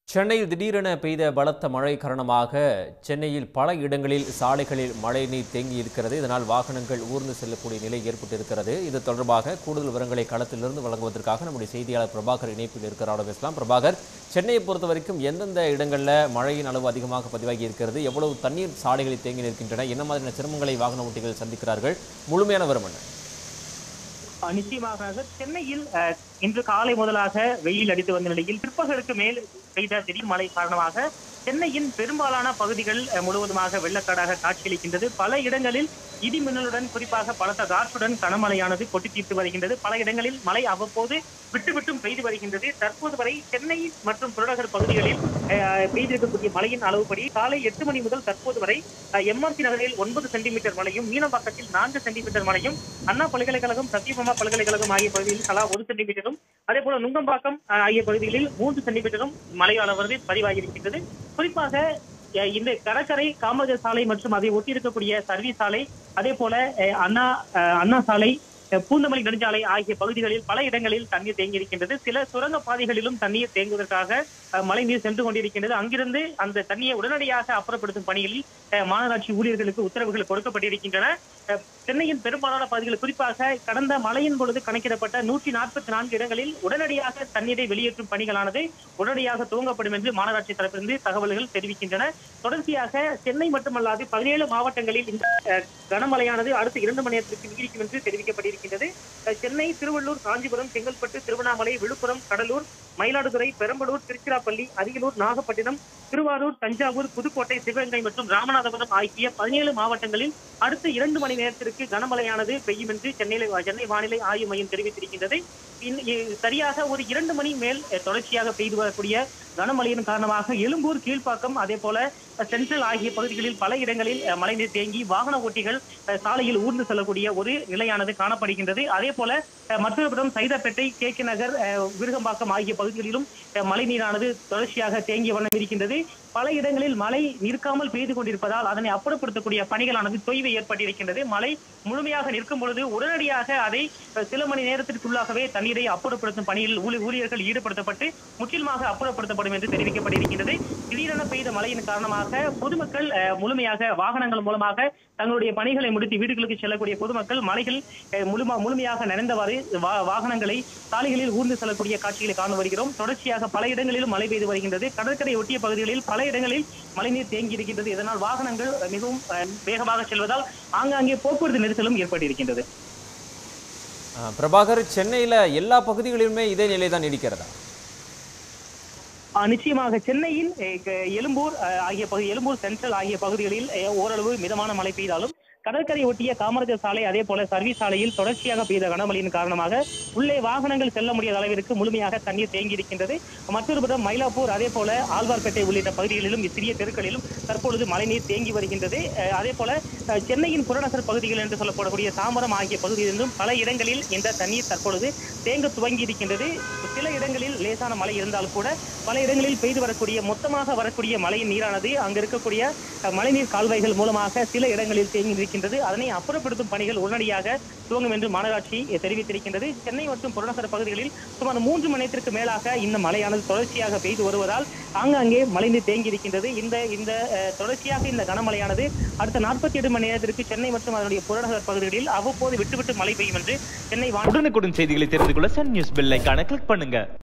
சென்னையில் திடீரென பெய்த பலத்த மழை காரணமாக சென்னையில் பல இடங்களில் சாலைகளில் மழைநீர் தேங்கி இருக்கிறது இதனால் வாகனங்கள் ஊர்ந்து செல்லக்கூடிய நிலை ஏற்பட்டிருக்கிறது இது தொடர்பாக கூடுதல் விவரங்களை களத்திலிருந்து வழங்குவதற்காக நம்முடைய செய்தியாளர் பிரபாகர் இணைப்பில் இருக்கிறார் பேசலாம் பிரபாகர் சென்னையை பொறுத்த வரைக்கும் எந்தெந்த இடங்களில் மழையின் அளவு அதிகமாக பதிவாகி இருக்கிறது எவ்வளவு தண்ணீர் சாலைகளில் தேங்கி நிற்கின்றன என்ன மாதிரியான சிரமங்களை வாகன ஓட்டிகள் சந்திக்கிறார்கள் முழுமையான விவரம் என்ன அஹ் நிச்சயமாக சென்னையில் அஹ், இன்று காலை முதலாக வெயில் அடித்து வந்த நிலையில் பிற்பகலுக்கு மேல் பெய்த திடீர் மழை காரணமாக சென்னையின் பெரும்பாலான பகுதிகள் அஹ், முழுவதுமாக வெள்ளக்காடாக காட்சியளிக்கின்றது பல இடங்களில் இடி மின்னலுடன் குறிப்பாக பலத்த காற்றுடன் கனமழையானது கொட்டி தீர்த்து வருகின்றது பல இடங்களில் மழை அவ்வப்போது விட்டு விட்டும் பெய்து வருகின்றது தற்போது வரை சென்னை மற்றும் புறநகர் பகுதிகளில் அஹ், பெய்திருக்கக்கூடிய மழையின் அளவுப்படி காலை எட்டு மணி முதல் தற்போது வரை எம்ஆர்சி நகரில் ஒன்பது சென்டிமீட்டர் மழையும் மீனம்பாக்கத்தில் நான்கு சென்டிமீட்டர் மழையும் அண்ணா பல்கலைக்கழகம் சத்தியபாமா பல்கலைக்கழகம் ஆகிய பகுதிகளில் தலா ஒரு சென்டிமீட்டரும் அதே போல நுங்கம்பாக்கம் அஹ், ஆகிய பகுதிகளில் மூன்று சென்டிமீட்டரும் மழை அளவு பதிவாகியிருக்கின்றது குறிப்பாக அஹ், இந்த கடற்கரை காமராஜர் சாலை மற்றும் அதை ஒட்டி இருக்கக்கூடிய சர்வீஸ் சாலை அதே போல அஹ், அண்ணா அஹ், அண்ணா சாலை அஹ், பூந்தமல்லி நெடுஞ்சாலை ஆகிய பகுதிகளில் பல இடங்களில் தண்ணீர் தேங்கி இருக்கின்றது சில சுரங்க பாதைகளிலும் தண்ணீர் தேங்குவதற்காக அஹ், மழை நீர் சென்று கொண்டிருக்கின்றது அங்கிருந்து அந்த தண்ணியை உடனடியாக அப்புறப்படுத்தும் பணிகளில் அஹ், மாநகராட்சி ஊழியர்களுக்கு உத்தரவுகள் கொடுக்கப்பட்டிருக்கின்றன அஹ், சென்னையின் பெரும்பாலான பகுதிகள் குறிப்பாக கடந்த மழையின் பொழுது கணக்கிடப்பட்ட நூற்றி நாற்பத்தி நான்கு இடங்களில் உடனடியாக தண்ணீரை வெளியேற்றும் பணிகளானது உடனடியாக துவங்கப்படும் என்று மாநகராட்சி தரப்பிலிருந்து தகவல்கள் தெரிவிக்கின்றன தொடர்ச்சியாக சென்னை மட்டுமல்லாது பதினேழு மாவட்டங்களில் இந்த அஹ், கனமழையானது அடுத்த இரண்டு மணி நேரத்திற்கு நீடிக்கும் என்று தெரிவிக்கப்பட்டிருக்கின்றது அஹ், சென்னை திருவள்ளூர் காஞ்சிபுரம் செங்கல்பட்டு திருவண்ணாமலை விழுப்புரம் கடலூர் மயிலாடுதுறை பெரம்பலூர் திருச்சிராப்பள்ளி அரியலூர் நாகப்பட்டினம் திருவாரூர் தஞ்சாவூர் புதுக்கோட்டை சிவகங்கை மற்றும் ராமநாதபுரம் ஆகிய பதினேழு மாவட்டங்களில் அடுத்த இரண்டு மணி நேரத்திற்கு கனமழையானது பெய்யும் என்று சென்னையில் சென்னை வானிலை ஆய்வு மையம் தெரிவித்திருக்கின்றது இன்- இ- சரியாக ஒரு இரண்டு மணி மேல் அஹ், தொடர்ச்சியாக பெய்து வரக்கூடிய கனமழையின் காரணமாக எழும்பூர் கீழ்ப்பாக்கம் அதே போல அஹ், சென்ட்ரல் ஆகிய பகுதிகளில் பல இடங்களில் அஹ், மழைநீர் தேங்கி வாகன ஓட்டிகள் அஹ், சாலையில் ஊர்ந்து செல்லக்கூடிய ஒரு நிலையானது காணப்படுகின்றது அதே போல அஹ், மற்றொரு புறம் சைதாப்பேட்டை கே கே நகர் அஹ், விருகம்பாக்கம் ஆகிய பகுதிகளிலும் அஹ், மழைநீரானது தொடர்ச்சியாக தேங்கிய வண்ணம் இருக்கின்றது பல இடங்களில் மழை நிற்காமல் பெய்து கொண்டிருப்பதால் அதனை அப்புறப்படுத்தக்கூடிய பணிகளானது தொய்வு ஏற்பட்டிருக்கின்றது மழை முழுமையாக நிற்கும் பொழுது உடனடியாக அதை அஹ், சில மணி நேரத்திற்குள்ளாகவே தண்ணீரை அப்புறப்படுத்தும் பணியில் ஊழி- ஊழியர்கள் ஈடுபடுத்தப்பட்டு முற்றிலுமாக அப்புறப்படுத்தப்படும் என்று தெரிவிக்கப்பட்டிருக்கிறது திடீரென பெய்த மழையின் காரணமாக பொதுமக்கள் அஹ், முழுமையாக வாகனங்கள் மூலமாக தங்களுடைய பணிகளை முடித்து வீடுகளுக்கு செல்லக்கூடிய பொதுமக்கள் மலைகள் அஹ், முழுமா முழுமையாக நிறைந்தவாறு வா- வாகனங்களை சாலைகளில் ஊர்ந்து செல்லக்கூடிய காட்சிகளை காண வருகிறோம் தொடர்ச்சியாக பல இடங்களிலும் மழை பெய்து வருகின்றது கடற்கரை ஒட்டிய பகுதிகளில் பல இடங்களில் மழைநீர் தேங்கி இருக்கின்றது இதனால் வாகனங்கள் மிகவும் அஹ், வேகமாக செல்வதால் ஆங்காங்கே போக்குவரத்து நெரிசலும் ஏற்பட்டிருக்கின்றது அஹ், பிரபாகர் சென்னையில் எல்லா பகுதிகளிலுமே இதே நிலை தான் நீடிக்கிறதா ஆஹ் நிச்சயமாக சென்னையின் அஹ், க- எழும்பூர் அஹ், ஆகிய பகுதி எழும்பூர் சென்ட்ரல் ஆகிய பகுதிகளில் அஹ், ஓரளவு மிதமான மழை பெய்தாலும் கடற்கரை ஒட்டிய காமராஜர் சாலை அதே போல சர்வீஸ் சாலையில் தொடர்ச்சியாக பெய்த கனமழையின் காரணமாக உள்ளே வாகனங்கள் செல்ல முடியாத அளவிற்கு முழுமையாக தண்ணீர் தேங்கி இருக்கின்றது மற்றொரு புறம் மயிலாப்பூர் அதே போல ஆழ்வார்பேட்டை உள்ளிட்ட பகுதிகளிலும் சிறிய தெருக்களிலும் தற்பொழுது மழைநீர் தேங்கி வருகின்றது அஹ், அதே போல அஹ், சென்னையின் புறநகர் பகுதிகள் என்று சொல்லப்படக்கூடிய தாம்பரம் ஆகிய பகுதிகளிலும் பல இடங்களில் இந்த தண்ணீர் தற்பொழுது தேங்க துவங்கி இருக்கின்றது சில இடங்களில் லேசான மழை இருந்தாலும் கூட பல இடங்களில் பெய்து வரக்கூடிய மொத்தமாக வரக்கூடிய மழையின் நீரானது அங்க இருக்கக்கூடிய அஹ், மழைநீர் கால்வாய்கள் மூலமாக சில இடங்களில் தேங்கி இருக்கின்றது அதனை அப்புறப்படுத்தும் பணிகள் உடனடியாக துவங்கும் என்று மாநகராட்சி தெரிவித்திருக்கின்றது சென்னை மற்றும் புறநகர் பகுதிகளில் சுமார் மூன்று மணி நேரத்திற்கு மேலாக இந்த மழையானது தொடர்ச்சியாக பெய்து வருவதால் ஆங்காங்கே மழைநீர் தேங்கி இருக்கின்றது இந்த இந்த அஹ், தொடர்ச்சியாக இந்த கனமழையானது அடுத்த நாற்பத்தி எட்டு மணி நேரத்திற்கு சென்னை மற்றும் அதனுடைய புறநகர் பகுதிகளில் அவ்வப்போது விட்டு விட்டு மழை பெய்யும் என்று சென்னை வானிலை உடனுக்குடன் செய்திகளை தெரிந்து கொள்ள சன் நியூஸ் பெல் ஐகானை கிளிக் பண்ணுங்க